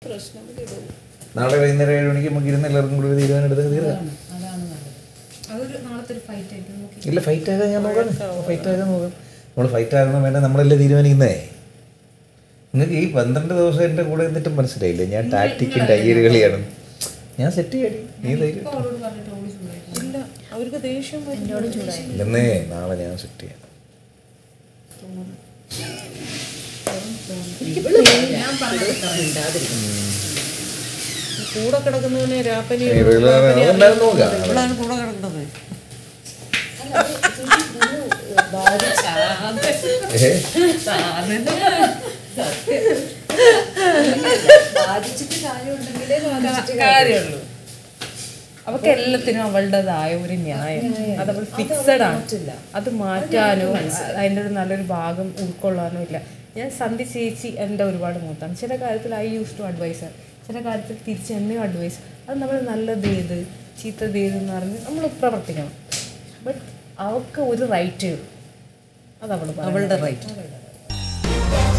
നാളെ വൈകുന്നേരം ഏഴ് മണിക്ക് നമുക്ക് ഇരുന്ന് എല്ലാവർക്കും കൂടി ഒരു തീരുമാനം എടുത്ത് തീർക്കാം അതാണ് നല്ലത് അതൊരു നാളത്തെ ഒരു ഫൈറ്റ് ആയിട്ട് നോക്കി ഇല്ല ഫൈറ്റ് ആകാൻ ഞാൻ നോക്കാം ഫൈറ്റ് ആകാൻ നോക്കാം നമ്മൾ ഫൈറ്റ് ആകണം വേണ്ട നമ്മളല്ലേ തീരുമാനിക്കുന്നേ നിങ്ങൾക്ക് ഈ പന്ത്രണ്ട് ദിവസം എൻ്റെ കൂടെ എന്നിട്ടും മനസ്സിലായില്ലേ ഞാൻ ടാക്ടിക്കും ടൈര് കളിയാണ് ഞാൻ സെറ്റ് ചെയ്യടി നീ ധൈര്യം ഇപ്പൊ അവളോട് പറഞ്ഞിട്ട് ഓള് ചൂടായി ഇല്ല അവർക്ക് ദേഷ്യം എന്നോട് ചൂടായി ഇല്ലെന്നേ നാളെ ഞാൻ സെറ്റ് ചെയ്യാം ഞാൻ പറഞ്ഞത് കൂടെ കിടക്കുന്നവനെ രാപ്പനി ഈ regular അതെന്തായാലും നോക്കാം ഇവളാണ് കൂടെ കിടക്കുന്നത് ഏ? ബാധിച്ചിട്ട് കാര്യമുണ്ടെങ്കിലേ ബാധിച്ചിട്ട് കാര്യമുള്ളൂ അവൾക്ക് എല്ലാത്തിനും അവളുടേതായ ഒരു ന്യായം അത് അവൾ ഫിക്സഡ് ആണ് അത് മാറ്റാനോ അതിൻ്റെ ഒരു നല്ലൊരു ഭാഗം ഉൾക്കൊള്ളാനോ ഇല്ല ഞാൻ സന്ധി ചേച്ചി എൻ്റെ ഒരുപാട് മൂത്താണ് ചില കാര്യത്തിൽ ഐ യൂസ് ടു അഡ്വൈസ് ചില കാര്യത്തിൽ തിരിച്ച് എന്നെയും അഡ്വൈസ് അത് നമ്മൾ നല്ലത് ഏത് ചീത്തത് ഏത് എന്ന് പറഞ്ഞ് നമ്മൾ പ്രവർത്തിക്കണം ബട്ട് അവൾക്ക് ഒരു റൈറ്റ് അത് അവൾ അവളുടെ റൈറ്റ്